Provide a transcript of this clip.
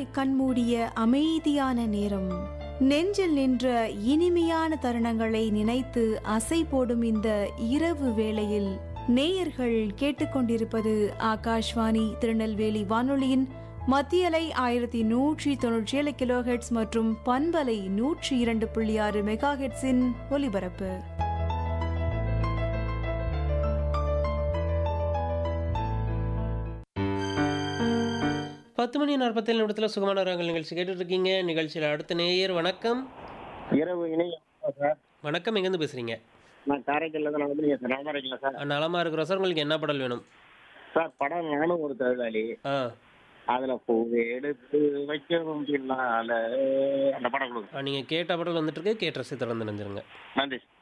கண்மூடிய அமைதியான நேரம் நெஞ்சில் நின்ற இனிமையான தருணங்களை நினைத்து அசை போடும் இந்த இரவு வேளையில் நேயர்கள் கேட்டுக்கொண்டிருப்பது ஆகாஷ்வாணி திருநெல்வேலி வானொலியின் மத்தியலை ஆயிரத்தி நூற்றி தொன்னூற்றி ஏழு கிலோஹெட்ஸ் மற்றும் பண்பலை நூற்றி இரண்டு புள்ளி ஆறு மெகா ஹெட்ஸின் ஒலிபரப்பு பத்து மணி நாற்பத்தேழு நிமிடத்தில் சுகமான ரகங்கள் நிகழ்ச்சி கேட்டுட்டு இருக்கீங்க நிகழ்ச்சியில் அடுத்த நேயர் வணக்கம் இரவு இணையம் சார் வணக்கம் எங்கேருந்து பேசுறீங்க நான் காரைக்காலில் தான் வந்து நீங்கள் நலமா இருக்கீங்களா சார் நலமா இருக்கிறோம் சார் உங்களுக்கு என்ன பாடல் வேணும் சார் படம் நானும் ஒரு தொழிலாளி ஆ அதுல பூவை எடுத்து வைக்கவும் பின்னால அந்த படம் கொடுங்க நீங்கள் கேட்ட பாடல் வந்துட்டு இருக்கு கேட்ட ரசி தொடர்ந்து நினைஞ்சிருங்க நன்றி